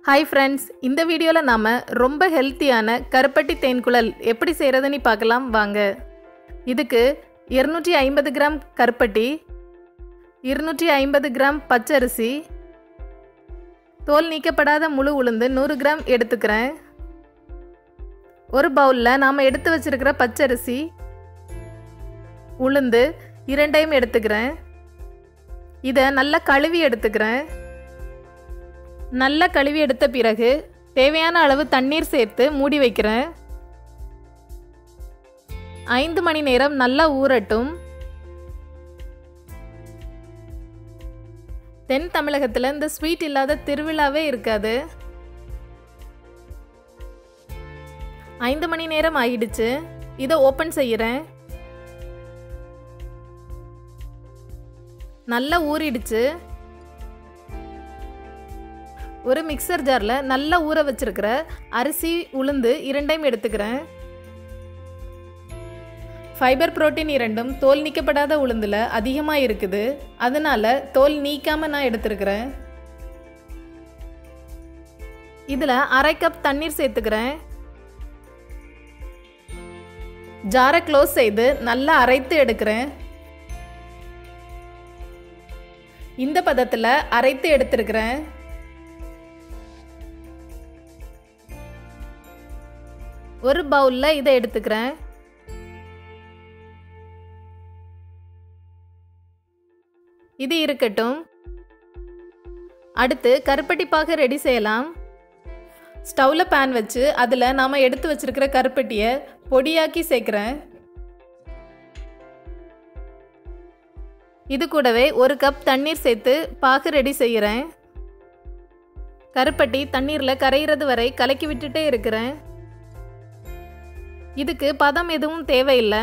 hi friends இந்த வீடியோவில் நாம் ரொம்ப ஹெல்த்தியான கருப்பட்டி தேன்குழல் எப்படி செய்கிறதுன்னு பார்க்கலாம் வாங்க இதுக்கு இருநூற்றி ஐம்பது கிராம் கருப்பட்டி இருநூற்றி ஐம்பது கிராம் பச்சரிசி தோல் நீக்கப்படாத முழு உளுந்து நூறு கிராம் எடுத்துக்கிறேன் ஒரு பவுலில் நாம் எடுத்து வச்சிருக்கிற பச்சரிசி உளுந்து இரண்டையும் எடுத்துக்கிறேன் இதை நல்லா கழுவி எடுத்துக்கிறேன் நல்லா கழுவி எடுத்த பிறகு தேவையான அளவு தண்ணீர் சேர்த்து மூடி வைக்கிறேன் ஐந்து மணி நேரம் நல்லா ஊறட்டும் தென் தமிழகத்தில் இந்த ஸ்வீட் இல்லாத திருவிழாவே இருக்காது ஐந்து மணி நேரம் ஆயிடுச்சு இதை ஓப்பன் செய்கிறேன் நல்லா ஊறிடுச்சு ஒரு மிக்சர் ஜாரில் நல்லா ஊற வச்சிருக்கிற அரிசி உளுந்து இரண்டையும் எடுத்துக்கிறேன் ஃபைபர் புரோட்டீன் இரண்டும் தோல் நீக்கப்படாத உளுந்தில் அதிகமாக இருக்குது அதனால தோல் நீக்காமல் நான் எடுத்துருக்கிறேன் இதில் அரை கப் தண்ணீர் சேர்த்துக்கிறேன் ஜாரை க்ளோஸ் செய்து நல்லா அரைத்து எடுக்கிறேன் இந்த பதத்தில் அரைத்து எடுத்திருக்கிறேன் ஒரு பவுலில் இதை எடுத்துக்கிறேன் இது இருக்கட்டும் அடுத்து கருப்பட்டி பாக ரெடி செய்யலாம் ஸ்டவ்வில் பேன் வச்சு அதில் நாம் எடுத்து வச்சிருக்கிற கருப்பட்டியை பொடியாக்கி சேர்க்குறேன் இது கூடவே ஒரு கப் தண்ணீர் சேர்த்து பாகு ரெடி செய்கிறேன் கருப்பட்டி தண்ணீரில் கரையிறது வரை கலக்கி விட்டுட்டே இருக்கிறேன் இதுக்கு பதம் எதுவும் தேவையில்லை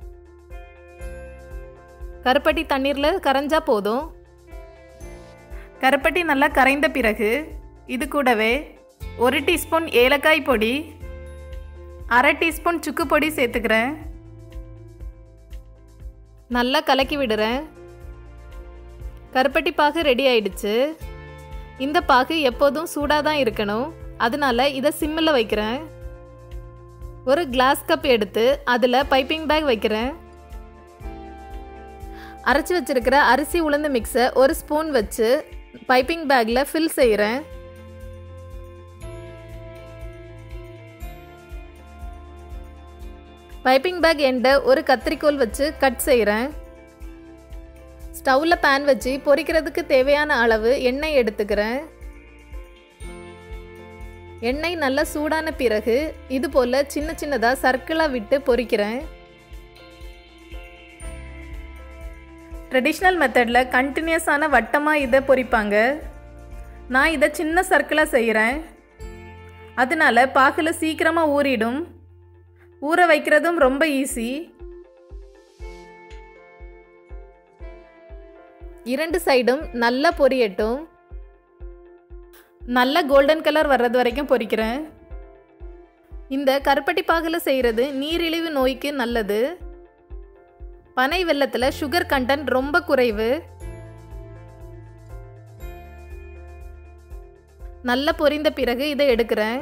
கருப்பட்டி தண்ணீரில் கரைஞ்சா போதும் கருப்பட்டி நல்லா கரைந்த பிறகு இது கூடவே ஒரு டீஸ்பூன் ஏலக்காய் பொடி அரை டீஸ்பூன் சுக்கு பொடி சேர்த்துக்கிறேன் நல்லா கலக்கி விடுறேன் கருப்பட்டி பாகு ரெடி ஆயிடுச்சு இந்த பாகு எப்போதும் சூடாக தான் இருக்கணும் அதனால இதை சிம்மில் வைக்கிறேன் ஒரு கிளாஸ் கப் எடுத்து அதில் பைப்பிங் பேக் வைக்கிறேன் அரைச்சி வச்சிருக்கிற அரிசி உளுந்து மிக்ஸை ஒரு ஸ்பூன் வச்சு பைப்பிங் பேக்கில் ஃபில் செய்கிறேன் பைப்பிங் பேக் எண்டை ஒரு கத்திரிக்கோல் வச்சு கட் செய்கிறேன் ஸ்டவ்வில் பேன் வச்சு பொரிக்கிறதுக்கு தேவையான அளவு எண்ணெய் எடுத்துக்கிறேன் எண்ணெய் நல்லா சூடான பிறகு இது போல் சின்ன சின்னதாக சர்க்கிளாக விட்டு பொரிக்கிறேன் ட்ரெடிஷ்னல் மெத்தடில் கண்டினியூஸான வட்டமாக இதை பொரிப்பாங்க நான் இதை சின்ன சர்க்கிளாக செய்கிறேன் அதனால பாகில் சீக்கிரமாக ஊறிடும் ஊற வைக்கிறதும் ரொம்ப ஈஸி இரண்டு சைடும் நல்லா பொரியட்டும் நல்ல கோல்டன் கலர் வர்றது வரைக்கும் பொரிக்கிறேன் இந்த கருப்பட்டி பாகில் செய்கிறது நீரிழிவு நோய்க்கு நல்லது பனை வெள்ளத்தில் சுகர் கண்டென்ட் ரொம்ப குறைவு நல்ல பொரிந்த பிறகு இதை எடுக்கிறேன்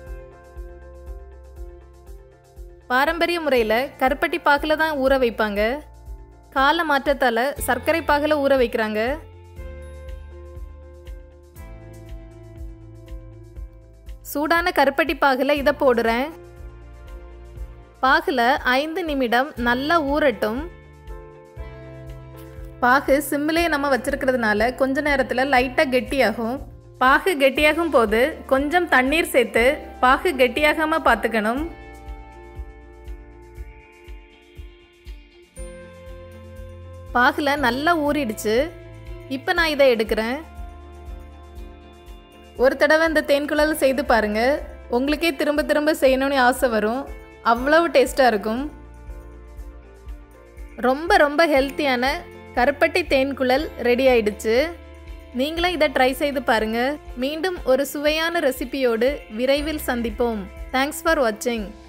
பாரம்பரிய முறையில் கருப்பட்டி பாகில் தான் ஊற வைப்பாங்க கால மாற்றத்தால் சர்க்கரை பாகில் ஊற வைக்கிறாங்க சூடான கருப்பட்டி பாகில் இதை போடுறேன் பாகில் ஐந்து நிமிடம் நல்லா ஊறட்டும் பாகு சிம்மிலே நம்ம வச்சிருக்கிறதுனால கொஞ்ச நேரத்தில் லைட்டாக கெட்டியாகும் பாகு கெட்டியாகும் போது கொஞ்சம் தண்ணீர் சேர்த்து பாகு கெட்டியாகாமல் பார்த்துக்கணும் பாகில் நல்லா ஊறிடுச்சு இப்போ நான் இதை எடுக்கிறேன் ஒரு தடவை இந்த தேன்குழல் செய்து பாருங்க உங்களுக்கே திரும்ப திரும்ப செய்யணும்னு ஆசை வரும் அவ்வளவு டேஸ்ட்டாக இருக்கும் ரொம்ப ரொம்ப ஹெல்த்தியான கருப்பட்டி தேன்குழல் ரெடி ஆயிடுச்சு நீங்களும் இதை ட்ரை செய்து பாருங்க மீண்டும் ஒரு சுவையான ரெசிபியோடு விரைவில் சந்திப்போம் தேங்க்ஸ் ஃபார் வாட்சிங்